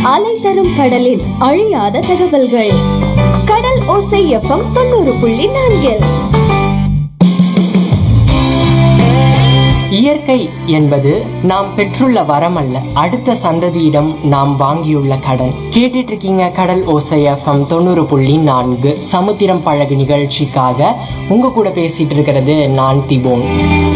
அலை தரும் கடலின் அழியாத தகவல்கள் கடல் ஓசை எஃப்எம் தொண்ணூறு புள்ளி நான்கில் இயற்கை என்பது நாம் பெற்றுள்ள வரம் அல்ல அடுத்த சந்ததியிடம் நாம் வாங்கியுள்ள கடன் கேட்டுட்டு இருக்கீங்க கடல் ஓசை எஃப்எம் தொண்ணூறு புள்ளி நான்கு சமுத்திரம் பழகு நிகழ்ச்சிக்காக உங்க கூட பேசிட்டு இருக்கிறது நான் திபோன்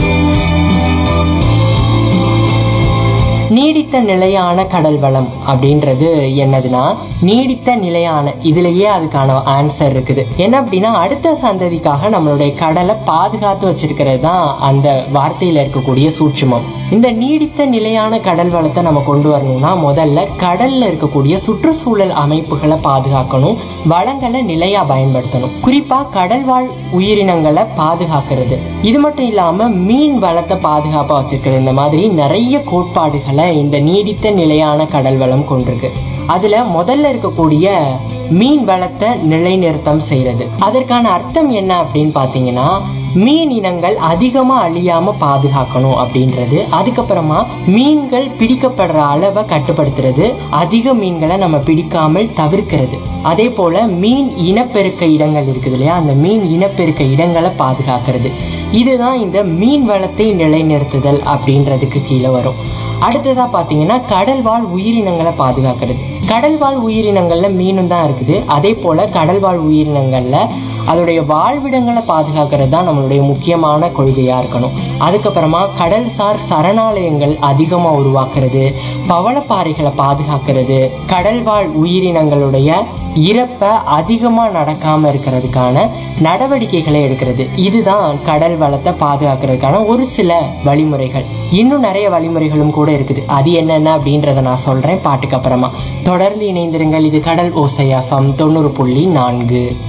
நீடித்த நிலையான கடல் வளம் அப்படின்றது என்னதுன்னா நீடித்த நிலையான இதுலயே அதுக்கான ஆன்சர் இருக்குது என்ன அப்படின்னா அடுத்த சந்ததிக்காக நம்மளுடைய கடலை பாதுகாத்து வச்சிருக்கிறது தான் அந்த வார்த்தையில இருக்கக்கூடிய சூட்சுமம் இந்த நீடித்த நிலையான கடல் வளத்தை நம்ம கொண்டு வரணும்னா முதல்ல கடல்ல இருக்கக்கூடிய சுற்றுச்சூழல் அமைப்புகளை பாதுகாக்கணும் வளங்களை நிலையா பயன்படுத்தணும் குறிப்பா கடல்வாழ் உயிரினங்களை பாதுகாக்கிறது இது மட்டும் இல்லாம மீன் வளத்தை பாதுகாப்பா வச்சிருக்கிறது இந்த மாதிரி நிறைய கோட்பாடுகளை இந்த நீடித்த நிலையான கடல் வளம் கொண்டிருக்கு அதுல முதல்ல இருக்கக்கூடிய மீன் வளத்தை நிலைநிறுத்தம் செய்யறது அதற்கான அர்த்தம் என்ன அப்படின்னு பாத்தீங்கன்னா மீன் இனங்கள் அதிகமா அழியாம பாதுகாக்கணும் அப்படின்றது அதுக்கப்புறமா மீன்கள் பிடிக்கப்படுற அளவை கட்டுப்படுத்துறது அதிக மீன்களை நம்ம பிடிக்காமல் தவிர்க்கிறது அதே போல மீன் இனப்பெருக்க இடங்கள் இருக்குது இல்லையா அந்த மீன் இனப்பெருக்க இடங்களை பாதுகாக்கிறது இதுதான் இந்த மீன் வளத்தை நிலைநிறுத்துதல் அப்படின்றதுக்கு கீழே வரும் அடுத்ததா பாத்தீங்கன்னா கடல்வாழ் உயிரினங்களை பாதுகாக்கிறது கடல்வாழ் உயிரினங்கள்ல மீனும் தான் இருக்குது அதே போல கடல்வாழ் உயிரினங்கள்ல அதோடைய வாழ்விடங்களை பாதுகாக்கிறது தான் நம்மளுடைய முக்கியமான கொள்கையா இருக்கணும் அதுக்கப்புறமா கடல்சார் சரணாலயங்கள் அதிகமா உருவாக்குறது பவளப்பாறைகளை பாதுகாக்கிறது கடல்வாழ் உயிரினங்களுடைய இறப்ப அதிகமா நடக்காம இருக்கிறதுக்கான நடவடிக்கைகளை எடுக்கிறது இதுதான் கடல் வளத்தை பாதுகாக்கிறதுக்கான ஒரு சில வழிமுறைகள் இன்னும் நிறைய வழிமுறைகளும் கூட இருக்குது அது என்னென்ன அப்படின்றத நான் சொல்றேன் பாட்டுக்கு அப்புறமா தொடர்ந்து இணைந்திருங்கள் இது கடல் ஓசை எஃப்எம் தொண்ணூறு புள்ளி நான்கு